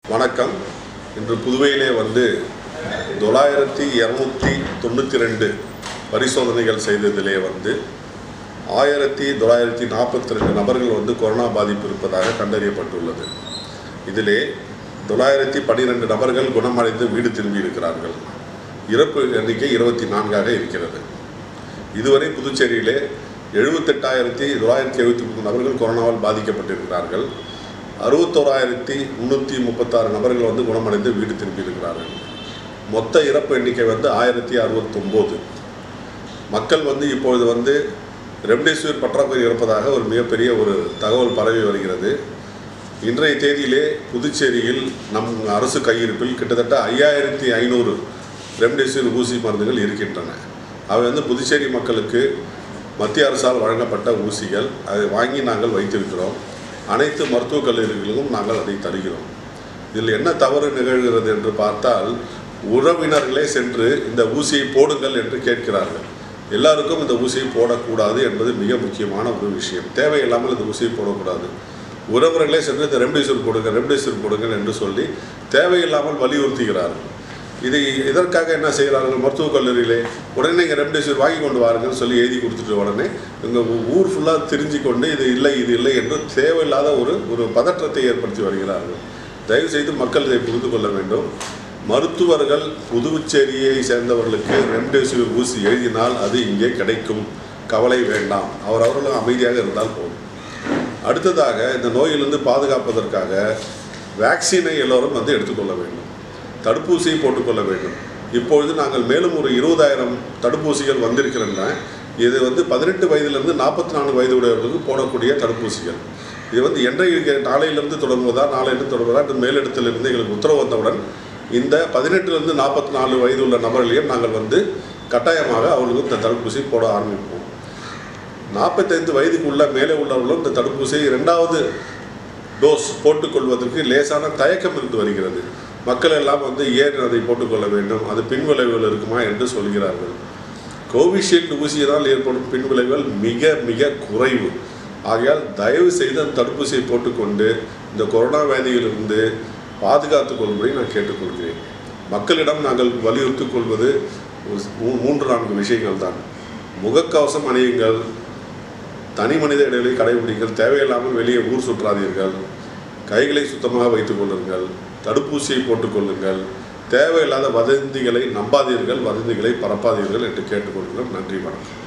வணக்கம் இன்று புதுவையிலே வந்து தொள்ளாயிரத்தி இரநூத்தி தொண்ணூற்றி ரெண்டு பரிசோதனைகள் செய்ததிலே வந்து ஆயிரத்தி தொள்ளாயிரத்தி நாற்பத்தி ரெண்டு நபர்கள் வந்து கொரோனா பாதிப்பு இருப்பதாக கண்டறியப்பட்டுள்ளது இதிலே தொள்ளாயிரத்தி பன்னிரெண்டு நபர்கள் குணமடைந்து வீடு திரும்பி இருக்கிறார்கள் இறப்பு எண்ணிக்கை இருபத்தி நான்காக இருக்கிறது இதுவரை புதுச்சேரியிலே எழுபத்தெட்டாயிரத்தி தொள்ளாயிரத்தி எழுபத்தி மூணு நபர்கள் கொரோனாவால் பாதிக்கப்பட்டிருக்கிறார்கள் அறுபத்தோராயிரத்தி முந்நூற்றி முப்பத்தாறு நபர்கள் வந்து குணமடைந்து வீடு திரும்பியிருக்கிறார்கள் மொத்த இறப்பு எண்ணிக்கை வந்து ஆயிரத்தி அறுபத்தொம்போது மக்கள் வந்து இப்பொழுது வந்து ரெம்டெசிவிர் பற்றாக்குறை இருப்பதாக ஒரு மிகப்பெரிய ஒரு தகவல் பரவி வருகிறது இன்றைய தேதியிலே புதுச்சேரியில் நம் அரசு கையிருப்பில் கிட்டத்தட்ட ஐயாயிரத்தி ஐநூறு ரெம்டெசிவிர் ஊசி மருந்துகள் இருக்கின்றன அவை வந்து புதுச்சேரி மக்களுக்கு மத்திய அரசால் வழங்கப்பட்ட ஊசிகள் அதை வாங்கி நாங்கள் வைத்திருக்கிறோம் அனைத்து மருத்துவக் கல்லூரிகளிலும் நாங்கள் அதை தருகிறோம் இதில் என்ன தவறு நிகழ்கிறது என்று பார்த்தால் உறவினர்களே சென்று இந்த ஊசியை போடுங்கள் என்று கேட்கிறார்கள் எல்லாருக்கும் இந்த ஊசியை போடக்கூடாது என்பது மிக முக்கியமான ஒரு விஷயம் தேவையில்லாமல் இந்த ஊசியை போடக்கூடாது உறவினர்களே சென்று இந்த ரெம்டெசிவிர் போடுங்க ரெம்டெசிவிர் போடுங்கள் என்று சொல்லி தேவையில்லாமல் வலியுறுத்துகிறார்கள் இது இதற்காக என்ன செய்கிறார்கள் மருத்துவக் கல்லூரியிலே உடனே நீங்கள் ரெம்டெசிவிர் வாங்கி கொண்டு வாருங்கன்னு சொல்லி எழுதி கொடுத்துட்டு உடனே எங்கள் ஊர் ஃபுல்லாக தெரிஞ்சு கொண்டு இது இல்லை இது இல்லை என்று தேவையில்லாத ஒரு ஒரு பதற்றத்தை ஏற்படுத்தி வருகிறார்கள் தயவு செய்து மக்கள் இதை புரிந்து கொள்ள வேண்டும் மருத்துவர்கள் புதுச்சேரியை சேர்ந்தவர்களுக்கு ரெம்டெசிவிர் ஊசி எழுதினால் அது இங்கே கிடைக்கும் கவலை வேண்டாம் அவர் அவர்களும் அமைதியாக இருந்தால் போதும் அடுத்ததாக இந்த நோயிலிருந்து பாதுகாப்பதற்காக வேக்சினை எல்லோரும் வந்து எடுத்துக்கொள்ள வேண்டும் தடுப்பூசியை போட்டுக்கொள்ள வேண்டும் இப்பொழுது நாங்கள் மேலும் ஒரு இருபதாயிரம் தடுப்பூசிகள் வந்திருக்கின்றன இது வந்து பதினெட்டு வயதிலிருந்து நாற்பத்தி நான்கு வயது உடையவர்களுக்கு போடக்கூடிய தடுப்பூசிகள் இது வந்து என்றைக்கு நாளையிலிருந்து தொடங்குவதா நாளையிலிருந்து தொடங்குவதா என்று மேலிடத்திலிருந்து எங்களுக்கு உத்தரவு வந்தவுடன் இந்த பதினெட்டுலேருந்து நாற்பத்தி நாலு வயது உள்ள நபர்களையும் நாங்கள் வந்து கட்டாயமாக அவர்களுக்கு இந்த தடுப்பூசி போட ஆரம்பிப்போம் நாற்பத்தைந்து வயதுக்குள்ள மேலே உள்ளவர்களும் இந்த தடுப்பூசியை இரண்டாவது டோஸ் போட்டுக்கொள்வதற்கு லேசான தயக்கம் இருந்து வருகிறது மக்கள் எல்லாம் வந்து ஏன் அதை போட்டுக்கொள்ள வேண்டும் அது பின்விளைவுகள் இருக்குமா என்று சொல்கிறார்கள் கோவிஷீல்டு ஊசியினால் ஏற்படும் பின்விளைவுகள் மிக மிக குறைவு ஆகையால் தயவு செய்து அந்த தடுப்பூசியை போட்டுக்கொண்டு இந்த கொரோனா வியாதியிலிருந்து பாதுகாத்துக் கொள்வதை நான் கேட்டுக்கொள்கிறேன் மக்களிடம் நாங்கள் வலியுறுத்திக் கொள்வது மூ- மூன்று நான்கு விஷயங்கள் தான் முகக்கவசம் அணியுங்கள் தனி மனித இடைவெளி கடைபிடிங்கள் தேவையில்லாமல் வெளியே ஊர் சுற்றாதீர்கள் கைகளை சுத்தமாக வைத்துக் கொள்ளுங்கள் தடுப்பூசியை போட்டுக்கொள்ளுங்கள் தேவையில்லாத வதந்திகளை நம்பாதீர்கள் வதந்திகளை பரப்பாதீர்கள் என்று கேட்டுக்கொள்கிறோம் நன்றி வணக்கம்